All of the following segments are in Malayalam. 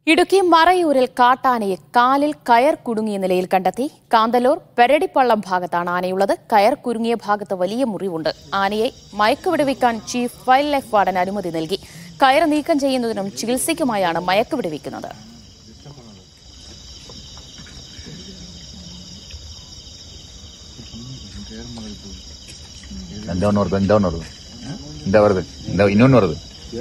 ഇടുക്കി മറയൂരിൽ കാട്ടാനയെ കാലിൽ കയർ കുടുങ്ങിയ നിലയിൽ കണ്ടെത്തി കാന്തല്ലൂർ പെരടിപ്പള്ളം ഭാഗത്താണ് ആനയുള്ളത് കയർ കുരുങ്ങിയ ഭാഗത്ത് വലിയ മുറിവുണ്ട് ആനയെ മയക്കുവിടുവിക്കാൻ ചീഫ് വൈൽഡ് ലൈഫ് വാർഡൻ അനുമതി നൽകി കയർ നീക്കം ചെയ്യുന്നതിനും ചികിത്സയ്ക്കുമായാണ് മയക്കുവിടുവിക്കുന്നത് എന്താ ஒன்று வருது இந்த ஒன்று வருது இந்த வருது இந்த இன்னொன்று வருது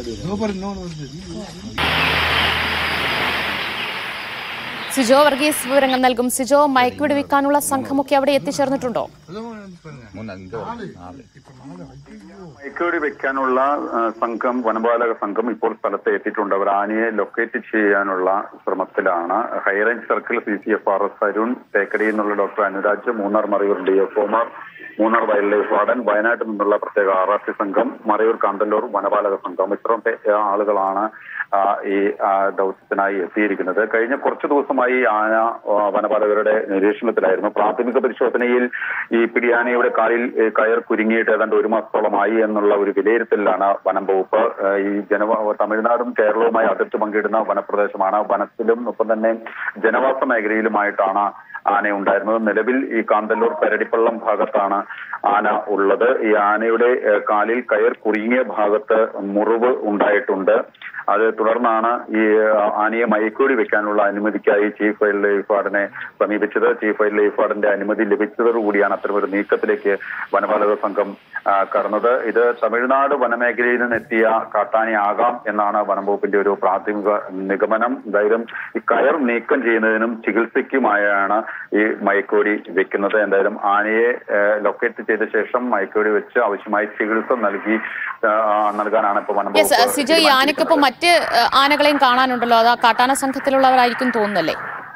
സിജോ വർഗീസ് വിവരങ്ങൾ നൽകും സിജോ മയക്കുവിടുവിക്കാനുള്ള സംഘമൊക്കെ അവിടെ എത്തിച്ചേർന്നിട്ടുണ്ടോ மூணு இங்கே வருது நாலு മയക്കുവെടി വെക്കാനുള്ള ആ, സംഘം വനപാലക സംഘം ഇപ്പോൾ സ്ഥലത്ത് എത്തിയിട്ടുണ്ട് അവർ ആനയെ ലൊക്കേറ്റ് ചെയ്യാനുള്ള ശ്രമത്തിലാണ് high range circle C C F R S Arun Thekkady എന്നുള്ള doctor Anuraj Munnar Marayoor D F ഒമാർ മൂന്നാർ വൈൽഡ് ലൈഫ് വാർഡൻ വയനാട്ടിൽ നിന്നുള്ള പ്രത്യേക ആർ ആർ സി സംഘം മറയൂർ കാന്തല്ലൂർ വനപാലക സംഘം ഇത്രയും പേ- ആളുകളാണ് ആ, ഈ ആ, ദൗത്യത്തിനായി എത്തിയിരിക്കുന്നത് കഴിഞ്ഞ കുറച്ചു ദിവസമായി ഈ ആന ആ, വനപാലകരുടെ നിരീക്ഷണത്തിലായിരുന്നു പ്രാഥമിക പരിശോധനയിൽ ഈ പിടിയാനയുടെ കാലിൽ ഏ, കയർ കുരുങ്ങിയിട്ട് ഏതാണ്ട് ഒരു മാസത്തോളമായി എന്നുള്ള ഒരു വിലയിരുത്തലിലാണ് വനം വകുപ്പ് ഏ, ഈ ജനവാ തമിഴ്നാടും കേരളവുമായി അതിർത്തി പങ്കിടുന്ന വനപ്രദേശമാണ് വനത്തിലും ഒപ്പം തന്നെ ജനവാസ മേഖലയിലുമായിട്ടാണ് ആന ഉണ്ടായിരുന്നത് നിലവിൽ ഈ കാന്തല്ലൂർ പെരടിപ്പള്ളം ഭാഗത്താണ് ആന ഉള്ളത് ഈ ആനയുടെ ഏ, കാലിൽ കയർ കുരുങ്ങിയ ഭാഗത്ത് മുറിവ് ഉണ്ടായിട്ടുണ്ട് അത് തുടർന്നാണ് ഈ ആ, ആനയെ മയക്കൂടി വെക്കാനുള്ള അനുമതിക്കായി ചീഫ് വൈൽഡ് ലൈഫ് വാർഡനെ സമീപിച്ചത് ചീഫ് വൈൽഡ് ലൈഫ് വാർഡന്റെ അനുമതി ലഭിച്ചതോടുകൂടിയാണ് അത്തരമൊരു നീക്കത്തിലേക്ക് വനപാലക സംഘം ആ, കടന്നത് ഇത് തമിഴ്നാട് വനമേഖലയിൽ നിന്നെത്തിയ കാട്ടാനയാകാം എന്നാണ് വനം വകുപ്പിന്റെ ഒരു പ്രാഥമിക നിഗമനം എന്തായാലും ഈ കയർ നീക്കം ചെയ്യുന്നതിനും ചികിത്സയ്ക്കുമായാണ് ഈ മയക്കോടി വെക്കുന്നത് എന്തായാലും ആനയെ ലൊക്കേറ്റ് ചെയ്ത ശേഷം മയക്കോടി വെച്ച് ആവശ്യമായ ചികിത്സ നൽകി ആ, നൽകാനാണ് ഇപ്പോൾ വനം യെസ് വകുപ്പ് സിജോ ഈ ആനയ്ക്കൊപ്പം മറ്റ് ഏഹ്, ആനകളെയും കാണാനുണ്ടല്ലോ അത് ആ കാട്ടാന സംഘത്തിലുള്ളവരായിരിക്കും തോന്നുന്നല്ലേ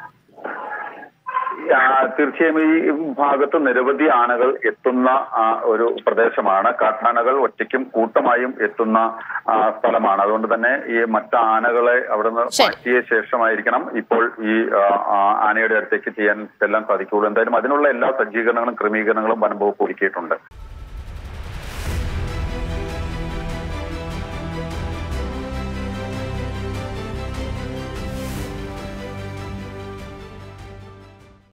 ആ, തീർച്ചയായും ഈ ഭാഗത്ത് നിരവധി ആനകൾ എത്തുന്ന ആ, ഒരു പ്രദേശമാണ് കാട്ടാനകൾ ഒറ്റയ്ക്കും കൂട്ടമായും എത്തുന്ന ആ, സ്ഥലമാണ് അതുകൊണ്ട് തന്നെ ഈ മറ്റ് ആനകളെ അവിടെ നിന്ന് ശരി. മാറ്റിയ ശേഷമായിരിക്കണം ഇപ്പോൾ ഈ ആ, ആ, ആനയുടെ അടുത്തേക്ക് ചെയ്യാൻ ചെല്ലാൻ സാധിക്കുകയുള്ളൂ എന്തായാലും അതിനുള്ള എല്ലാ സജ്ജീകരണങ്ങളും ക്രമീകരണങ്ങളും വനം വകുപ്പ് ഒരുക്കിയിട്ടുണ്ട്